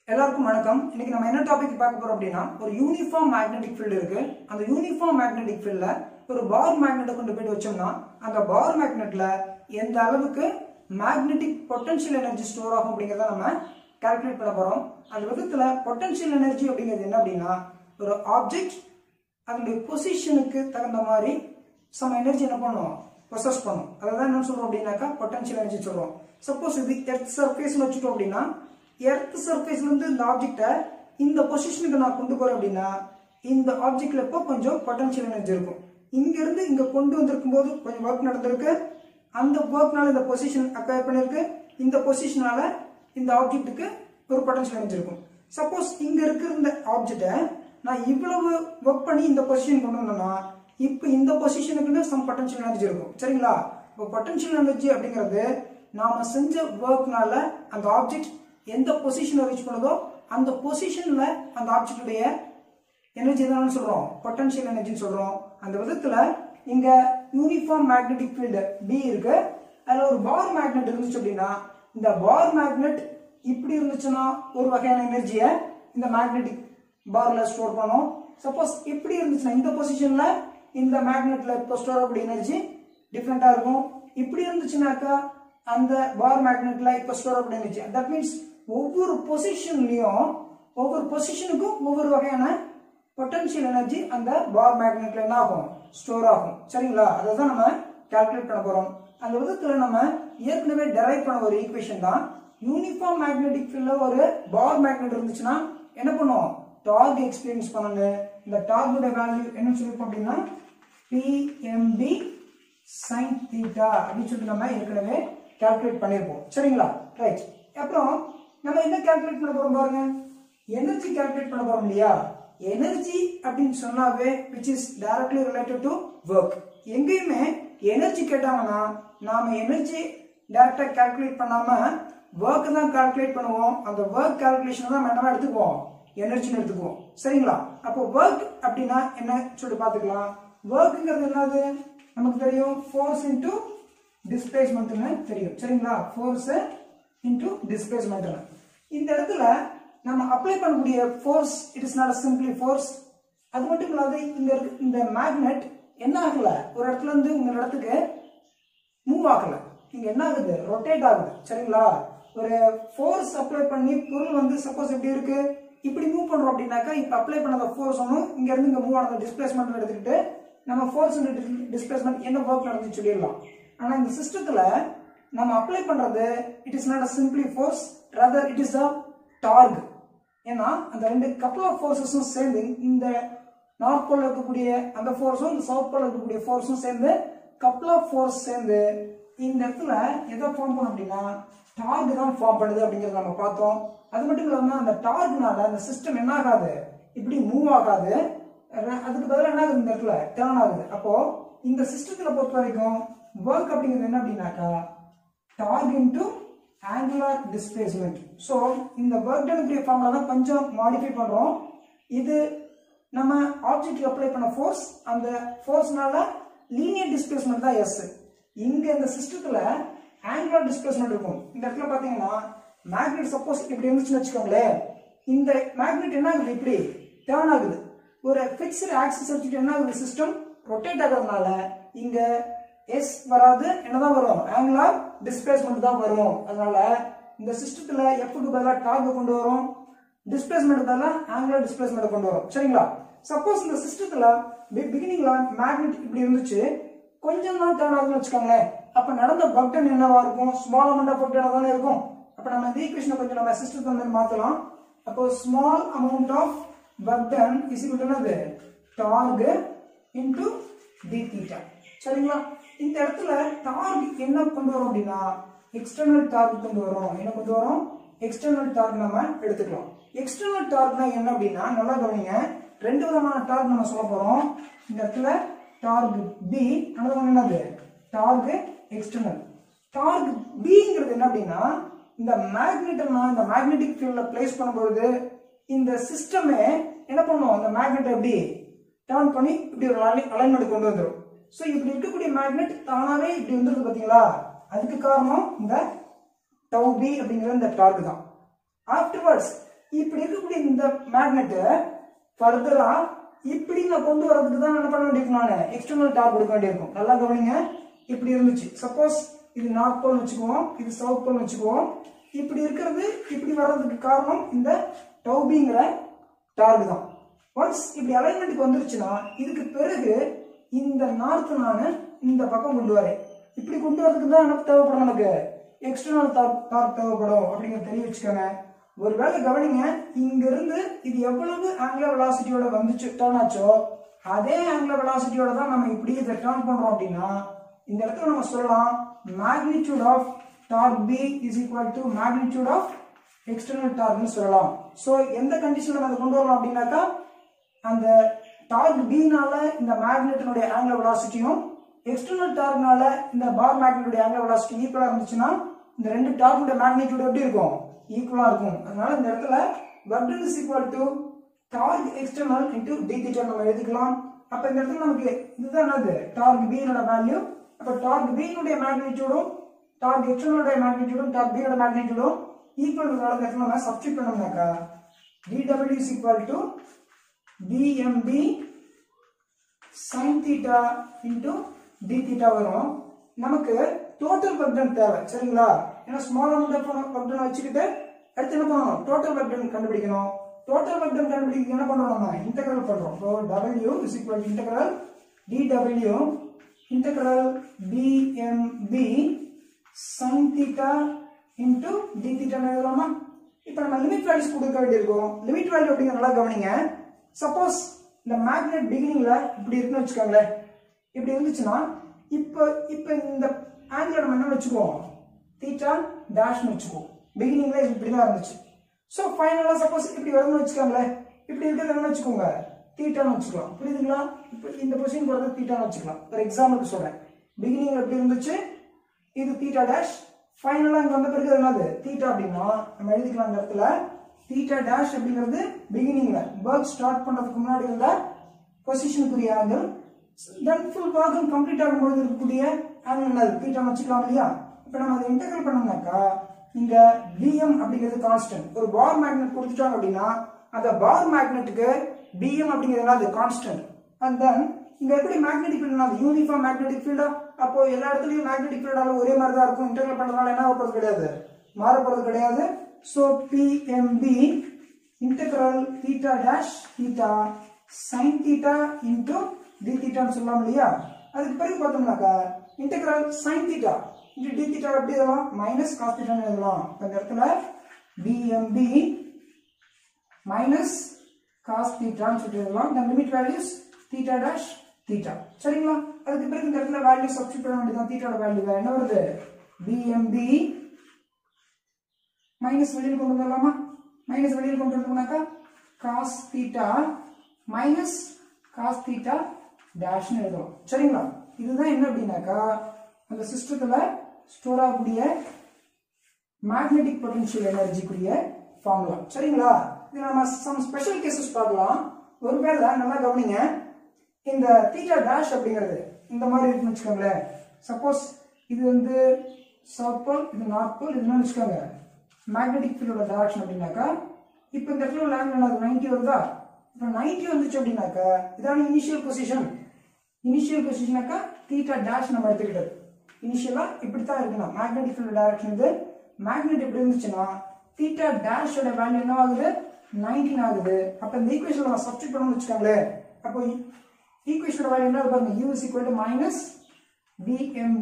எல்லாருக்கும் வணக்கம் இன்னைக்கு நம்ம என்ன டாபிக் பார்க்க போறோம் அப்படின்னா ஒரு யூனிஃபார்ம் மேக்னெட்டிக் ஃபீல்டு இருக்கு அந்த யூனிஃபார்ம் மேக்னெட்டிக் ஃபீல்ட்ல ஒரு பார் மேக்னெட்டை கொண்டு போயிட்டு வச்சோம்னா அந்த பார் மேக்னெட்ல எந்த அளவுக்கு மேக்னெட்டிக் பொட்டன்ஷியல் எனர்ஜி ஸ்டோர் ஆகும் அப்படிங்கிறத நம்ம கால்குலேட் பண்ண போறோம் அந்த விதத்துல பொட்டன்ஷியல் எனர்ஜி அப்படிங்கிறது என்ன அப்படின்னா ஒரு ஆப்ஜெக்ட் அதனுடைய பொசிஷனுக்கு தகுந்த மாதிரி சம் எனர்ஜி என்ன பண்ணும் ப்ரொசஸ் பண்ணும் அதான் என்ன சொல்றோம் அப்படின்னாக்கா பொட்டன்ஷியல் எனர்ஜி சொல்றோம் சப்போஸ் இது எர்த் சர்ஃபேஸ்ல வச்சுட்டோம் அப்படின்னா எர்த் சர்ஃபேஸ்ல இருந்து இந்த ஆப்ஜெக்டை இந்த பொசிஷனுக்கு நான் கொண்டு போறேன் அப்படின்னா இந்த ஆப்ஜெக்ட்ல இப்போ கொஞ்சம் பொட்டன்ஷியல் எனர்ஜி இருக்கும் இங்க இருந்து இங்க கொண்டு வந்திருக்கும் போது கொஞ்சம் ஒர்க் நடந்திருக்கு அந்த ஒர்க்னால இந்த பொசிஷன் அக்வயர் பண்ணிருக்கு இந்த பொசிஷனால இந்த ஆப்ஜெக்ட்டுக்கு ஒரு பொட்டன்ஷியல் எனர்ஜி இருக்கும் சப்போஸ் இங்க இருக்கிற இந்த ஆப்ஜெக்டை நான் இவ்வளவு ஒர்க் பண்ணி இந்த பொசிஷன் கொண்டு வந்தேன்னா இப்போ இந்த பொசிஷனுக்குன்னு சம் பொட்டன்ஷியல் எனர்ஜி இருக்கும் சரிங்களா இப்போ பொட்டன்ஷியல் எனர்ஜி அப்படிங்கிறது நாம செஞ்ச ஒர்க்னால அந்த ஆப்ஜெக்ட் எந்த பொசிஷனை ரீச் பண்ணுதோ அந்த பொசிஷன்ல அந்த ஆப்ஜெக்டுடைய எனர்ஜி தான் சொல்றோம் பொட்டன்ஷியல் எனர்ஜின்னு சொல்றோம் அந்த விதத்துல இங்க யூனிஃபார்ம் மேக்னெட்டிக் ஃபீல்டு பி இருக்கு அதுல ஒரு பார் மேக்னெட் இருந்துச்சு அப்படின்னா இந்த பார் மேக்னெட் இப்படி இருந்துச்சுன்னா ஒரு வகையான எனர்ஜியை இந்த மேக்னெட்டிக் பார்ல ஸ்டோர் பண்ணும் சப்போஸ் இப்படி இருந்துச்சுன்னா இந்த பொசிஷன்ல இந்த மேக்னெட்ல இப்போ ஸ்டோர் ஆகக்கூடிய எனர்ஜி டிஃப்ரெண்டா இருக்கும் இப்படி இருந்துச்சுனாக்கா அந்த பார் மேக்னெட்ல இப்போ ஸ்டோர் ஆகக்கூடிய எனர்ஜி தட் மீன்ஸ் ஒவ்வொரு பொசிஷன்லயும் ஒவ்வொரு பொசிஷனுக்கும் ஒவ்வொரு வகையான பொட்டன்ஷியல் எனர்ஜி அந்த பார் மேக்னெட்ல என்ன ஆகும் ஸ்டோர் ஆகும் சரிங்களா அதை தான் நம்ம கால்குலேட் பண்ண போறோம் அந்த விதத்துல நம்ம ஏற்கனவே டெரைவ் பண்ண ஒரு ஈக்குவேஷன் தான் யூனிஃபார்ம் மேக்னெட்டிக் ஃபீல்ட்ல ஒரு பார் மேக்னெட் இருந்துச்சுன்னா என்ன பண்ணும் டார்க் எக்ஸ்பீரியன்ஸ் பண்ணுங்க இந்த டார்கோட வேல்யூ என்ன சொல்லிருக்கோம் அப்படின்னா பிஎம்பி சைன் தீட்டா அப்படின்னு சொல்லிட்டு நம்ம ஏற்கனவே கால்குலேட் பண்ணியிருப்போம் சரிங்களா ரைட் அப்புறம் நம்ம என்ன கால்குலேட் பண்ண போறோம் பாருங்க எனர்ஜி கால்குலேட் பண்ண போறோம் இல்லையா எனர்ஜி அப்படின்னு சொன்னாவே which is directly related to work எங்கேயுமே எனர்ஜி கேட்டாங்கன்னா நாம எனர்ஜி டைரக்டா கால்குலேட் பண்ணாம ஒர்க் தான் கால்குலேட் பண்ணுவோம் அந்த ஒர்க் கால்குலேஷன் தான் நம்ம எடுத்துக்குவோம் எனர்ஜின்னு எடுத்துக்குவோம் சரிங்களா அப்போ ஒர்க் அப்படின்னா என்ன சொல்லி பார்த்துக்கலாம் ஒர்க்குங்கிறது என்னது நமக்கு தெரியும் ஃபோர்ஸ் இன்டூ டிஸ்பிளேஸ்மெண்ட்னு தெரியும் சரிங்களா ஃபோர்ஸ் இன்டூ டிஸ்பிளேஸ்மெண்ட் இந்த இடத்துல நம்ம அப்ளை பண்ணக்கூடிய force it is not simply force அது மட்டும் இல்லாத இங்க இருக்க இந்த மேக்னெட் என்ன ஆகல ஒரு இடத்துல இருந்து இன்னொரு இடத்துக்கு மூவ் ஆகல இங்க என்ன ஆகுது ரொட்டேட் ஆகுது சரிங்களா ஒரு ஃபோர்ஸ் அப்ளை பண்ணி பொருள் வந்து சப்போஸ் எப்படி இருக்கு இப்படி மூவ் பண்றோம் அப்படின்னாக்கா இப்ப அப்ளை பண்ணத ஃபோர்ஸ் ஒன்றும் இங்க இருந்து இங்க மூவ் ஆனது டிஸ்பிளேஸ்மெண்ட் எடுத்துக்கிட்டு நம்ம ஃபோர்ஸ் டிஸ்பிளேஸ்மெண்ட் என்ன ஒர்க் நடந்துச்சு சொல்லிடலாம் ஆனா இந்த சிஸ்டத்துல நம்ம அப்ளை பண்றது it is not a simply force rather it is a torque ஏன்னா அந்த ரெண்டு கப்பல் ஆஃப் ஃபோர்ஸஸும் சேர்ந்து இந்த நார்த் போல இருக்கக்கூடிய அந்த ஃபோர்ஸும் இந்த சவுத் போல இருக்கக்கூடிய ஃபோர்ஸும் சேர்ந்து கப்பல் ஆஃப் ஃபோர்ஸ் சேர்ந்து இந்த இடத்துல எதை ஃபார்ம் பண்ணும் அப்படின்னா டார்க் தான் ஃபார்ம் பண்ணுது அப்படிங்கறத நம்ம பார்த்தோம் அது மட்டும் இல்லாம அந்த டார்க்னால அந்த சிஸ்டம் என்ன ஆகாது இப்படி மூவ் ஆகாது அதுக்கு பதிலாக என்ன ஆகுது இந்த இடத்துல டேர்ன் ஆகுது அப்போ இந்த சிஸ்டத்துல பொறுத்த வரைக்கும் ஒர்க் அப்படிங்கிறது என்ன அப்படின்னாக்கா torque into angular displacement so இந்த ஒர்க் டனுக்குரிய ஃபார்முலா தான் கொஞ்சம் மாடிஃபை பண்ணுறோம் இது நம்ம ஆப்ஜெக்ட் அப்ளை பண்ண ஃபோர்ஸ் அந்த ஃபோர்ஸ்னால லீனியர் டிஸ்பிளேஸ்மெண்ட் தான் எஸ் இங்க இந்த சிஸ்டத்துல ஆங்குலர் டிஸ்பிளேஸ்மெண்ட் இருக்கும் இந்த இடத்துல பாத்தீங்கன்னா மேக்னெட் சப்போஸ் இப்படி இருந்துச்சுன்னு வச்சுக்கோங்களேன் இந்த மேக்னெட் என்ன ஆகுது இப்படி டேர்ன் ஆகுது ஒரு ஃபிக்ஸ்டு ஆக்சிஸ் வச்சுட்டு என்ன ஆகுது சிஸ்டம் ரொட்டேட் ஆகிறதுனால இங்க எஸ் வராது என்னதான் வரும் ஆங்குலர் டிஸ்பிளேஸ்மெண்ட் தான் வரும் அதனால இந்த சிஸ்டத்துல எஃப்க்கு பதிலாக டார்க் கொண்டு வரும் டிஸ்பிளேஸ்மெண்ட் பதிலாக ஆங்குலர் டிஸ்பிளேஸ்மெண்ட் கொண்டு வரும் சரிங்களா சப்போஸ் இந்த சிஸ்டத்துல பிகினிங்ல மேக்னெட் இப்படி இருந்துச்சு கொஞ்சம் தான் டேர்ன் ஆகுதுன்னு வச்சுக்கோங்களேன் அப்ப நடந்த பக்டன் என்னவா இருக்கும் ஸ்மால் அமௌண்ட் ஆஃப் பக்டன் தானே இருக்கும் அப்ப நம்ம இந்த ஈக்குவேஷனை கொஞ்சம் நம்ம சிஸ்டத்தை வந்து மாத்தலாம் அப்போ ஸ்மால் அமௌண்ட் ஆஃப் பக்டன் இஸ் என்னது டார்க் இன்டு டி தீட்டா சரிங்களா இந்த இடத்துல டார்க் என்ன கொண்டு வரும் அப்படின்னா எக்ஸ்டர்னல் டார்க் கொண்டு வரும் என்ன கொண்டு வரும் எக்ஸ்டர்னல் டார்க் நம்ம எடுத்துக்கலாம் எக்ஸ்டர்னல் டார்க்னா என்ன அப்படின்னா நல்லா கவனிங்க ரெண்டு விதமான டார்க் நம்ம சொல்ல போறோம் இந்த இடத்துல டார்க் பி அடுத்த என்னது டார்க் எக்ஸ்டர்னல் டார்க் பிங்கிறது என்ன அப்படின்னா இந்த மேக்னெட் இந்த மேக்னெட்டிக் ஃபீல்ட்ல பிளேஸ் பண்ணும்பொழுது இந்த சிஸ்டமே என்ன பண்ணும் அந்த மேக்னெட் எப்படி டர்ன் பண்ணி இப்படி ஒரு அலைன்மெண்ட் கொண்டு வந்துடும் ஸோ இப்படி இருக்கக்கூடிய மேக்னெட் தானாவே இப்படி வந்துருது பார்த்தீங்களா அதுக்கு காரணம் இந்த டவு பி அப்படிங்கிற இந்த டார்க் தான் ஆஃப்டர்வர்ட்ஸ் இப்படி இருக்கக்கூடிய இந்த மேக்னெட் ஃபர்தரா இப்படி நான் கொண்டு வரதுக்கு தான் என்ன பண்ண வேண்டியிருக்கும் நான் எக்ஸ்டர்னல் டார்க் கொடுக்க வேண்டியிருக்கும் நல்லா கவனிங்க இப்படி இருந்துச்சு சப்போஸ் இது நார்த் போல் வச்சுக்குவோம் இது சவுத் போல் வச்சுக்குவோம் இப்படி இருக்கிறது இப்படி வர்றதுக்கு காரணம் இந்த டௌபிங்கிற டார்க் தான் ஒன்ஸ் இப்படி அலைன்மெண்ட்டுக்கு வந்துருச்சுன்னா இதுக்கு பிறகு இந்த நார்த் நான் இந்த பக்கம் கொண்டு வரேன் இப்படி கொண்டு வரதுக்கு தான் எனக்கு தேவைப்படும் நமக்கு எக்ஸ்டர்னல் டார்க் டார்க் தேவைப்படும் அப்படிங்கிறத தெரிய வச்சுக்கோங்க ஒருவேளை கவனிங்க இங்க இருந்து இது எவ்வளவு ஆங்குலர் வெலாசிட்டியோட வந்துச்சு டர்ன் ஆச்சோ அதே ஆங்குலர் வெலாசிட்டியோட தான் நம்ம இப்படி இதை டர்ன் பண்றோம் அப்படின்னா இந்த இடத்துல நம்ம சொல்லலாம் magnitude of torque P is equal to magnitude of external டார்க்னு சொல்லலாம் ஸோ எந்த கண்டிஷன்ல நம்ம அதை கொண்டு வரலாம் அப்படின்னாக்கா அந்த டார்க் பினால இந்த மேக்னெட்டினுடைய ஆங்குலர் வெலாசிட்டியும் எக்ஸ்டர்னல் டார்க்னால இந்த பார் மேக்னெட்டுடைய ஆங்குலர் வெலாசிட்டி ஈக்குவலா இருந்துச்சுன்னா இந்த ரெண்டு டார்க்குடைய மேக்னிடியூட் எப்படி இருக்கும் ஈக்குவலா இருக்கும் அதனால இந்த இடத்துல vector is equal to torque external into d theta நம்ம எழுதிக்கலாம் அப்ப இந்த இடத்துல நமக்கு இதுதான் என்னது டார்க் பியோட வேல்யூ அப்ப டார்க் பியினுடைய மேக்னிடியூடும் டார்க் எக்ஸ்டர்னலுடைய மேக்னிடியூடும் டார்க் பியோட மேக்னிடியூடும் ஈக்குவல் இந்த இடத்துல நம்ம சப்ஸ்டிட் பண்ணோம்னாக்கா dw is equal to bmb sin theta into d theta வரும் நமக்கு டோட்டல் வெக்டன் தேவை சரிங்களா ஏன்னா ஸ்மால் அமௌண்ட் ஆஃப் வெக்டன் வச்சுக்கிட்டு அடுத்து என்ன பண்ணணும் டோட்டல் வெக்டன் கண்டுபிடிக்கணும் டோட்டல் வெக்டன் கண்டுபிடிக்க என்ன பண்றோம் நம்ம இன்டெகிரல் பண்றோம் so w is equal to integral dw integral bmb sin theta into d theta எழுதலாமா இப்போ நம்ம லிமிட் வேல்யூஸ் கொடுக்க வேண்டியிருக்கும் லிமிட் வேல்யூ அப்படிங்கிற நல்லா கவனிங்க சப்போஸ் இந்த மேக்னெட் பிகினிங்ல இப்படி இருக்குன்னு வச்சுக்கோங்களேன் இப்படி இருந்துச்சுன்னா இப்போ இப்போ இந்த ஆங்கிள் நம்ம என்ன வச்சுக்குவோம் தீட்டா டேஷ்னு வச்சுக்குவோம் பிகினிங்ல இப்படி தான் இருந்துச்சு ஸோ ஃபைனலாக சப்போஸ் இப்படி வரும்னு வச்சுக்கோங்களேன் இப்படி இருக்கிறது என்ன வச்சுக்கோங்க தீட்டான்னு வச்சுக்கலாம் புரியுதுங்களா இப்போ இந்த பொசிஷன் போகிறது தீட்டான்னு வச்சுக்கலாம் ஒரு எக்ஸாம்பிளுக்கு சொல்கிறேன் பிகினிங்ல எப்படி இருந்துச்சு இது தீட்டா டேஷ் ஃபைனலாக இங்கே வந்த பிறகு என்னது தீட்டா அப்படின்னா நம்ம எழுதிக்கலாம் இந்த இடத்துல தீட்டா டேஷ் அப்படிங்கிறது பிகினிங்ல ஒர்க் ஸ்டார்ட் பண்றதுக்கு முன்னாடி இருந்த பொசிஷனுக்குரிய ஆங்கிள் தென் ஃபுல் ஒர்க்கும் கம்ப்ளீட் ஆகும்போது இருக்கக்கூடிய ஆங்கிள் என்னது தீட்டா வச்சுக்கலாம் இல்லையா இப்போ நம்ம அதை இன்டெகிரல் பண்ணோம்னாக்கா இங்க பிஎம் அப்படிங்கிறது கான்ஸ்டன்ட் ஒரு பார் மேக்னெட் கொடுத்துட்டாங்க அப்படின்னா அந்த பார் மேக்னெட்டுக்கு பிஎம் அப்படிங்கிறது என்னது கான்ஸ்டன்ட் அண்ட் தென் இங்க எப்படி மேக்னெட்டிக் ஃபீல்ட் அது யூனிஃபார்ம் மேக்னெட்டிக் ஃபீல்டா அப்போ எல்லா இடத்துலயும் மேக்னெட்டிக் ஃபீல்டால ஒரே மாதிரி தான் இருக்கும் இன்டர்னல் பண்றதுனால என்ன ஆகப்படுறது கிடையாது மாறப்படுறது கிடையாது so PMB integral theta dash theta sine theta into d தீட்டான்னு சொல்லலாம் இல்லையா அதுக்கு பிறகு பார்த்தோம்னாக்கா integral sine theta into d theta எப்படி எழுதலாம் மைனஸ் காஸ் தீட்டான்னு எழுதலாம் இந்த இடத்துல பிஎம்பி மைனஸ் காஸ் தீட்டான்னு சொல்லிட்டு எழுதலாம் இந்த limit values theta dash theta சரிங்களா அதுக்கு பிறகு இந்த இடத்துல வேல்யூ சப்ஸ்டிட் பண்ண வேண்டியதான் தீட்டாவோட வேல்யூ என்ன வருது பிஎம்பி மைனஸ் வெளியில் கொண்டு வந்துடலாமா மைனஸ் வெளியில் கொண்டு வந்தோம்னாக்கா cos theta minus cos theta டேஷ்னு எழுதலாம் சரிங்களா இதுதான் என்ன அப்படின்னாக்கா அந்த சிஸ்டத்துல ஸ்டோர் ஆகக்கூடிய மேக்னெட்டிக் பொட்டன்ஷியல் எனர்ஜிக்குரிய ஃபார்முலா சரிங்களா இது நம்ம சம் ஸ்பெஷல் கேசஸ் பார்க்கலாம் ஒருவேளை நல்லா கவனிங்க இந்த தீட்டா டேஷ் அப்படிங்கிறது இந்த மாதிரி இருக்குன்னு வச்சுக்கோங்களேன் சப்போஸ் இது வந்து சவுத் போல் இது நார்த் போல் இதுன்னு வச்சுக்கோங்க மேக்னெட்டிக் ஃபீல்டோட டைரக்ஷன் அப்படின்னாக்கா இப்போ இந்த இடத்துல லேண்ட் ஆனது நைன்டி வருதா இப்போ நைன்டி வந்துச்சு அப்படின்னாக்கா இதான இனிஷியல் பொசிஷன் இனிஷியல் பொசிஷனாக்கா தீட்டா டேஷ் நம்ம எடுத்துக்கிட்டது இனிஷியலாக இப்படி தான் இருக்கணும் மேக்னெட்டிக் ஃபீல்டு டைரக்ஷன் இது மேக்னெட் எப்படி இருந்துச்சுன்னா தீட்டா டேஷோட வேல்யூ என்ன ஆகுது நைன்டீன் ஆகுது அப்போ இந்த ஈக்குவேஷன் நம்ம சப்ஸ்டிட் பண்ணணும்னு வச்சுக்கோங்களேன் அப்போ ஈக்குவேஷனோட வேல்யூ என்ன பாருங்க u is equal to minus bmb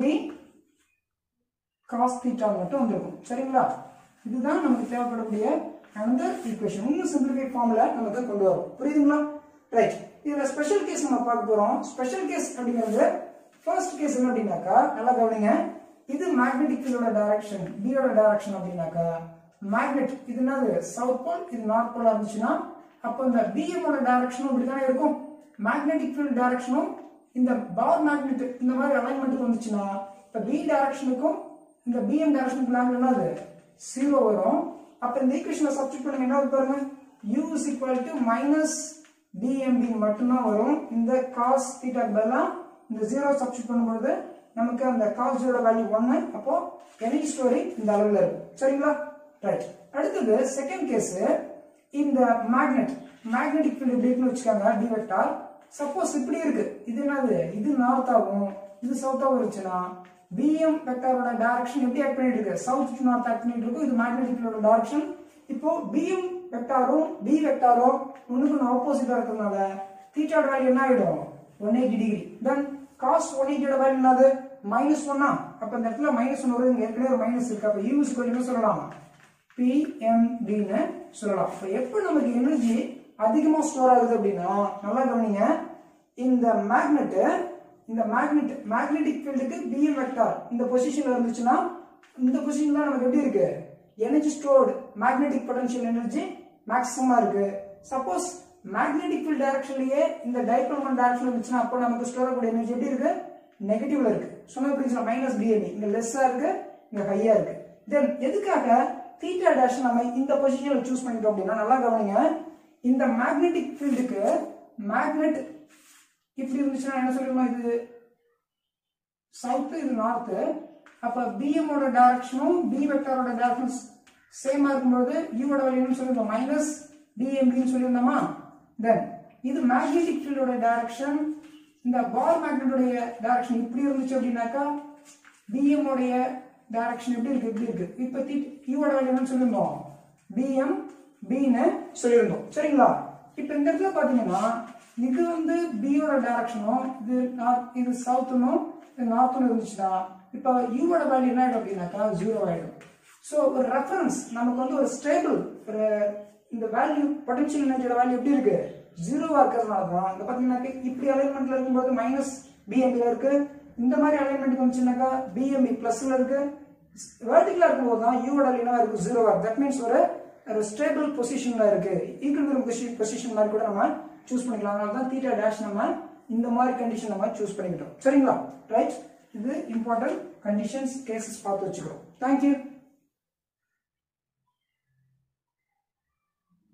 cos theta மட்டும் வந்திருக்கும் சரிங்களா இதுதான் நமக்கு தேவைப்படக்கூடிய அந்த ஈக்குவேஷன் இன்னும் சிம்பிளிஃபை ஃபார்ம்ல நமக்கு கொண்டு வரும் புரியுதுங்களா ரைட் இதுல ஸ்பெஷல் கேஸ் நம்ம பார்க்க போறோம் ஸ்பெஷல் கேஸ் அப்படிங்கிறது ஃபர்ஸ்ட் கேஸ் என்ன அப்படின்னாக்கா நல்லா கவனிங்க இது மேக்னெட்டிக் ஃபீல்டோட டைரக்ஷன் பியோட டைரக்ஷன் அப்படின்னாக்கா மேக்னெட் இது என்னது சவுத் போல் இது நார்த் போலா இருந்துச்சுன்னா அப்போ இந்த பிஎம்மோட டைரக்ஷனும் இப்படி தானே இருக்கும் மேக்னெட்டிக் ஃபீல்ட் டைரக்ஷனும் இந்த பார் மேக்னெட் இந்த மாதிரி அலைன்மெண்ட்டுக்கு வந்துச்சுன்னா இப்போ பி டைரக்ஷனுக்கும் இந்த பிஎம் டைரக்ஷனுக்கு ஆங்கிள் என்னது ஜீரோ வரும் அப்போ இந்த ஈக்குவேஷனை சப்ஸ்டிட் பண்ணுங்க என்ன வருது பாருங்க u is equal to minus PMB மட்டும்தான் வரும் இந்த காஸ் தீட்டாக்கு பதிலாக இந்த ஜீரோ சப்ஸ்டிட் பண்ணும்போது நமக்கு அந்த காஸ் ஜீரோட வேல்யூ ஒன்று அப்போ எனர்ஜி ஸ்டோரி இந்த அளவில் இருக்கும் சரிங்களா ரைட் அடுத்தது செகண்ட் கேஸ் இந்த மேக்னெட் மேக்னெட்டிக் ஃபீல்டு எப்படி இருக்குன்னு வச்சுக்கோங்க டி வெக்டார் சப்போஸ் இப்படி இருக்கு இது என்னது இது நார்த்தாகவும் இது சவுத்தாகவும் இருந்துச்சுன்னா பிஎம் வெக்டாரோட டைரக்ஷன் எப்படி ஆக்ட் பண்ணிட்டு இருக்கு சவுத் டு நார்த் ஆக்ட் பண்ணிட்டு இருக்கும் இது மேக்னெட்டிக் ஃபீல்டோட டைரக்ஷன் இப்போ பிஎம் வெக்டாரும் பி வெக்டாரும் ஒண்ணுக்கு ஒன்று ஆப்போசிட்டா இருக்கிறதுனால தீட்டாவோட வேல்யூ என்ன ஆயிடும் one eighty degree then cos one எயிட்டியோட வேல்யூ என்னது மைனஸ் ஒன்னா அப்ப இந்த இடத்துல மைனஸ் ஒன் வரும் இங்க ஏற்கனவே ஒரு மைனஸ் இருக்கு அப்ப யூஸ் என்ன சொல்லலாம் பிஎம்டின்னு சொல்லலாம் இப்போ எப்போ நமக்கு எனர்ஜி அதிகமா ஸ்டோர் ஆகுது அப்படின்னா நல்லா கவனிங்க இந்த மேக்னெட் இந்த மேக்னெட் மேக்னெட்டிக் ஃபீல்டுக்கு பிஎம் வெக்டார் இந்த பொசிஷன்ல இருந்துச்சுன்னா இந்த பொசிஷன்ல நமக்கு எப்படி இருக்கு energy stored magnetic potential energy மேக்ஸிமமா இருக்கு சப்போஸ் மேக்னெட்டிக் ஃபீல்ட் டைரக்ஷன்லயே இந்த டைபோல் டைரக்ஷன் இருந்துச்சுன்னா அப்போ நமக்கு ஸ்டோர் ஆகக்கூடிய எனர்ஜி எப்படி இருக்கு நெகட்டிவ்ல இருக்கு சொன்ன புரிஞ்சுக்கலாம் மைனஸ் பிஎம்பி இங்க லெஸ்ஸா இருக்கு இங்க ஹையா இருக்கு தென் எதுக்காக தீட்டா டேஷ் நம்ம இந்த பொசிஷன்ல சூஸ் பண்ணிட்டோம் அப்படின்னா நல்லா கவனிங்க இந்த மேக்னெட்டிக் ஃபீல்டுக்கு மேக்னெட் இப்படி இருந்துச்சுன்னா என்ன சொல்லுமா இது சவுத் இது நார்த்து அப்ப பிஎம் ஓட டைரக்ஷனும் பி வெக்டாரோட டைரக்ஷன் சேமா இருக்கும்போது யூவோட வேல்யூன்னு சொல்லியிருந்தோம் மைனஸ் பிஎம்பின்னு சொல்லியிருந்தோமா தென் இது மேக்னெட்டிக் ஃபீல்டோட டைரக்ஷன் இந்த பால் மேக்னெட்டோடைய டைரக்ஷன் இப்படி இருந்துச்சு அப்படின்னாக்கா பிஎம் உடைய டைரக்ஷன் எப்படி இருக்கு இப்படி இருக்கு இப்ப யூவோட வேல்யூ என்னன்னு சொல்லியிருந்தோம் பிஎம் பின்னு சொல்லியிருந்தோம் சரிங்களா இப்ப இந்த இடத்துல பாத்தீங்கன்னா இது வந்து பியோட டைரக்ஷனும் இது நார்த் இது சவுத்துனும் இது நார்த்துன்னு இருந்துச்சுன்னா இப்போ யூவோட வேல்யூ என்ன ஆயிடும் அப்படின்னாக்கா ஜீரோ ஆயிடும் ஸோ ஒரு ரெஃபரன்ஸ் நமக்கு வந்து ஒரு ஸ்டேபிள் ஒரு இந்த வேல்யூ பொட்டன்ஷியல் எனர்ஜியோட வேல்யூ எப்படி இருக்கு ஜீரோவா இருக்கிறதுனால தான் இந்த பார்த்தீங்கன்னா இப்படி அலைன்மெண்ட்ல இருக்கும்போது மைனஸ் பிஎம்பில இருக்கு இந்த மாதிரி அலைன்மெண்ட் வந்துச்சுனாக்கா பிஎம்பி பிளஸ்ல இருக்கு வேர்டிகலா இருக்கும்போது தான் யூவோட என்ன இருக்கு ஜீரோவா இருக்கு தட் மீன்ஸ் ஒரு ஒரு ஸ்டேபிள் பொசிஷன்ல இருக்கு ஈக்குவல் பொசிஷன் மாதிரி கூட நம்ம சூஸ் பண்ணிக்கலாம் அதனால தான் தீட்டா டேஷ் நம்ம இந்த மாதிரி கண்டிஷன் நம்ம சூஸ் பண்ணிக்கிட்டோம் சரிங்களா ரைட் இது இம்பார்ட்டன்ட் கண்டிஷன்ஸ் கேசஸ் பார்த்து வச்சுக்கிறோம் தேங்க்யூ